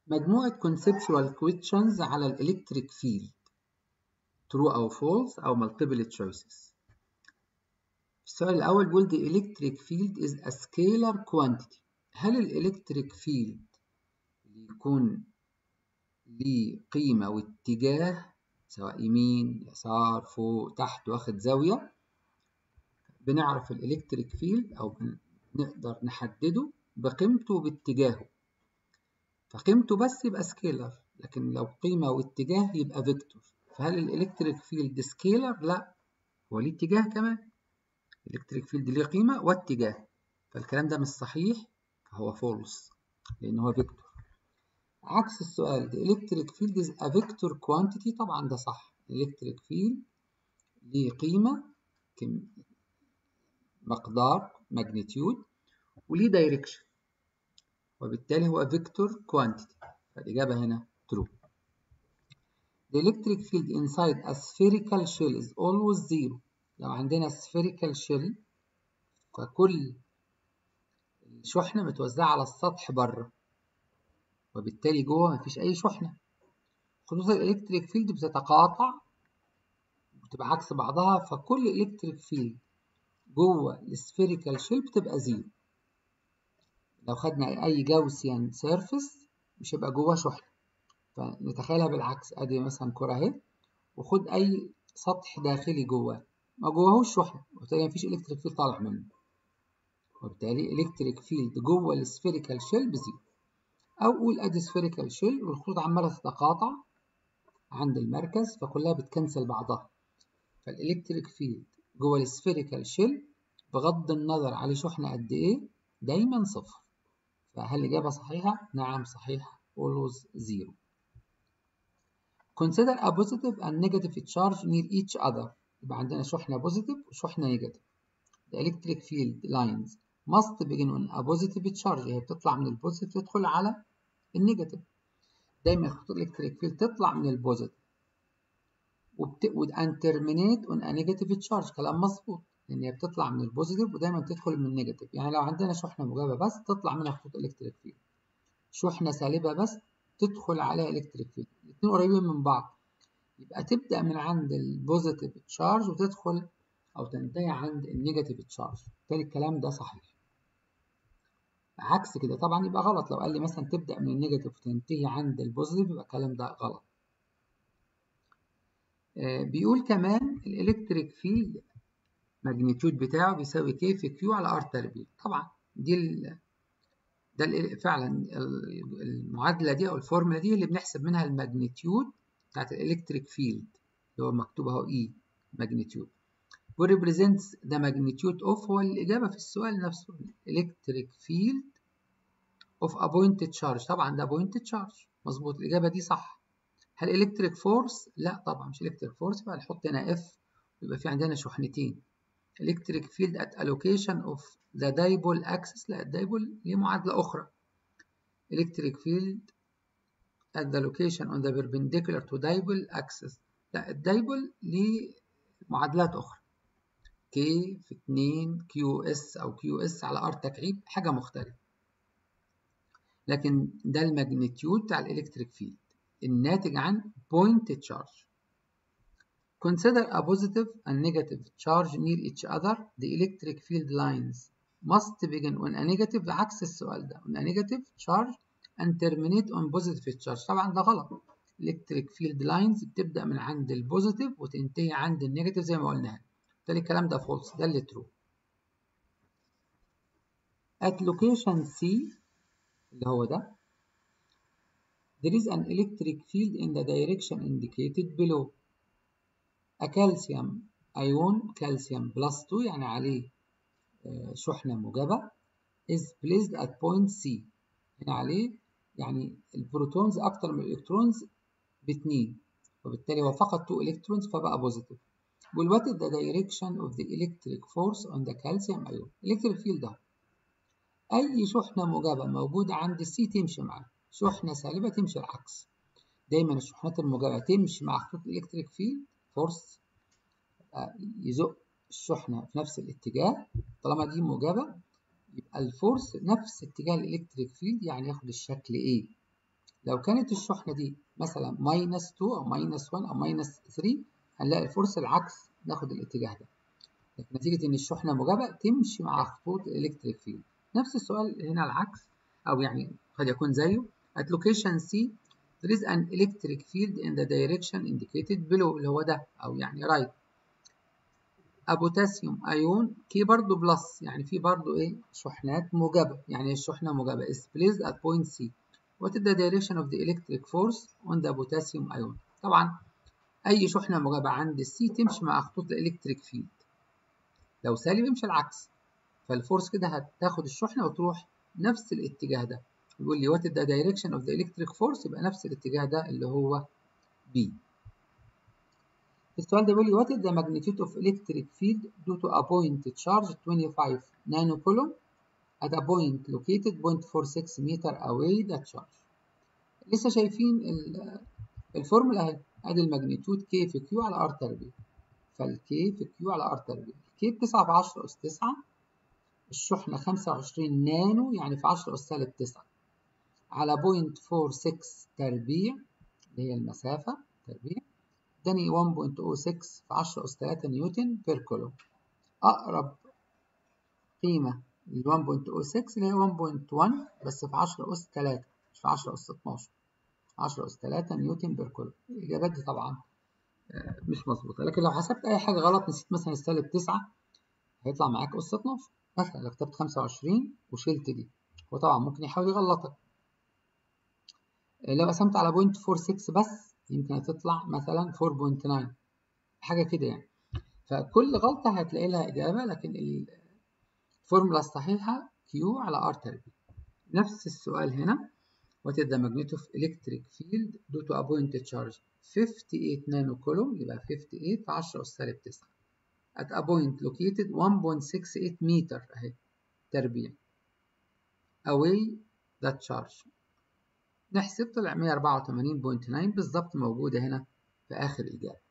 مجموعة conceptual questions على الإلكتريك فيلد true أو false أو multiple choices السؤال الأول بيقول the electric field is a scalar quantity هل الإلكتريك فيلد يكون ليه قيمة واتجاه سواء يمين يسار فوق تحت واخد زاوية بنعرف الإلكتريك فيلد أو نقدر نحدده بقيمته وباتجاهه فقيمته بس يبقى سكيلر لكن لو قيمة واتجاه يبقى فيكتور فهل الإلكتريك فيلد سكيلر؟ لا هو ليه اتجاه كمان الإلكتريك فيلد ليه قيمة واتجاه فالكلام ده مش صحيح فهو فولس لأن هو فيكتور عكس السؤال the electric field is a vector quantity طبعا ده صح electric field ليه قيمة كم مقدار magnitude وليه direction وبالتالي هو vector quantity فالإجابة هنا true the electric field inside a spherical shell is always zero لو عندنا spherical shell فكل الشحنة متوزعة على السطح بره وبالتالي جوه مفيش أي شحنة خطوط الإلكتريك فيلد بتتقاطع بتبقى عكس بعضها فكل إلكتريك فيلد جوه السفيريكال شيل بتبقى زيرو لو خدنا أي جاوسيان سيرفيس مش هيبقى جواه شحنة فنتخيلها بالعكس أدي مثلا كرة أهي وخد أي سطح داخلي جواه ما جواهوش شحنة وبالتالي مفيش إلكتريك فيلد طالع منه وبالتالي إلكتريك فيلد جوه السفيريكال شيل بزيرو أو قول أدي سفيريكال شيل والخطوط عمالة تتقاطع عند المركز فكلها بتكنسل بعضها فالإلكتريك فيلد جوه السفيريكال شيل بغض النظر عليه شحنة قد إيه دايما صفر فهل الإجابة صحيحة؟ نعم صحيحة always zero Consider a positive and negative charge near each other يبقى عندنا شحنة positive وشحنة negative The electric field lines must begin on a positive charge هي بتطلع من البوزيتيف تدخل على النيجاتيف دايما خطوط الالكتريك فيلد تطلع من البوزيتيف وبت... and terminate on a negative charge كلام مظبوط لان هي بتطلع من البوزيتيف ودايما تدخل من النيجاتيف يعني لو عندنا شحنه موجبه بس تطلع منها خطوط الكتريك فيلد شحنه سالبه بس تدخل عليها الكتريك فيلد الاثنين قريبين من بعض يبقى تبدا من عند البوزيتيف تشارج وتدخل او تنتهي عند النيجاتيف تشارج بالتالي الكلام ده صحيح عكس كده طبعا يبقى غلط لو قال لي مثلا تبدا من النيجاتيف وتنتهي عند البوزيتيف يبقى الكلام ده غلط آه بيقول كمان الالكتريك فيلد ماجنتيود بتاعه بيساوي كي في كيو على ار تربيع طبعا دي ال ده ال فعلا المعادله دي او الفورمولا دي اللي بنحسب منها الماجنتيود بتاعت الالكتريك فيلد اللي هو مكتوب اهو اي ماجنتيود represents the magnitude of هو الإجابة في السؤال نفسه electric field of a pointed charge طبعا ده pointed charge مظبوط الإجابة دي صح هل electric force؟ لا طبعا مش electric force يبقى نحط هنا F يبقى في عندنا شحنتين electric field at allocation of the dipole axis لا الدايبول ليه معادلة أخرى electric field at the location on the perpendicular to dipole axis لا الدايبول ليه معادلات أخرى K في 2 QS أو QS على R تكعيب حاجة مختلفة لكن ده الماجنتيود بتاع الإلكتريك فيلد الناتج عن point charge Consider a positive and negative charge near each other the electric field lines must begin on a negative عكس السؤال ده on a negative charge and terminate on positive charge طبعا ده غلط electric field lines بتبدأ من عند البوزيتيف وتنتهي عند النيجاتيف زي ما قلنا بالتالي الكلام ده فولس ده اللي ترو at location C اللي هو ده there is an electric field in the direction indicated below a calcium ion calcium plus 2 يعني عليه شحنة موجبة is placed at point C هنا عليه يعني البروتونز أكتر من الإلكترونز باتنين وبالتالي هو فقط 2 إلكترونز فبقى بوزيتيف بيقول what is the direction of the electric force on the calcium ion electric field ده أي شحنة موجبة موجودة عند السي تمشي معاه شحنة سالبة تمشي العكس دايما الشحنات الموجبة تمشي مع خطوط الإلكتريك فيلد فورس يزق الشحنة في نفس الاتجاه طالما دي موجبة يبقى الفورس نفس اتجاه الإلكتريك فيلد يعني ياخد الشكل إيه لو كانت الشحنة دي مثلا ماينس 2 أو ماينس 1 أو ماينس 3 هنلاقي الفورس العكس ناخد الاتجاه ده لكن نتيجة إن الشحنة موجبة تمشي مع خطوط الإلكتريك فيلد نفس السؤال هنا العكس أو يعني قد يكون زيه at location C there is an electric field in the direction indicated below اللي هو ده أو يعني right بوتاسيوم ايون كي برضو بلس يعني في برضو ايه شحنات موجبة يعني الشحنة موجبة is placed at point C what is the direction of the electric force on the potassium ion طبعا اي شحنة موجبة عند السي تمشي مع خطوط الالكتريك فيلد لو سالب يمشي العكس فالفورس كده هتاخد الشحنة وتروح نفس الاتجاه ده يقول لي what is the direction of the electric force يبقى نفس الاتجاه ده اللي هو B السؤال ده بيقول لي what is the magnitude of electric field due to a point charge 25 nano coulomb at a point located 0.46 meter away the charge لسه شايفين الفورمولا اهي ادي الماجنتيود K في Q على R تربيع فالكي في Q على R تربيع K ب 9 في 10 أس 9 الشحنة 25 نانو يعني في 10 أس سالب 9 على 0.46 تربيع اللي هي المسافة تربيع اداني 1.06 في 10 أس 3 نيوتن بير كولوم أقرب قيمة ل 1.06 اللي هي 1.1 بس في 10 أس 3 مش في 10 أس 12 10 أس 3 نيوتن بير كولوم الإجابات دي طبعا مش مظبوطة لكن لو حسبت أي حاجة غلط نسيت مثلا السالب 9 هيطلع معاك أس 12 مثلا لو كتبت 25 وشلت دي هو طبعا ممكن يحاول يغلطك لو قسمت على 0.46 بس يمكن هتطلع مثلا 4.9 حاجة كده يعني فكل غلطة هتلاقي لها إجابة لكن الفورمولا الصحيحة Q على R تربيع نفس السؤال هنا What is the magnitude of electric field due to a point charge 58 نانو كولوم يبقى 58 في 10 أس سالب 9 at a point located 1.68 متر أهي تربيع away that charge نحسب طلع 184.9 بالظبط موجودة هنا في آخر إجابة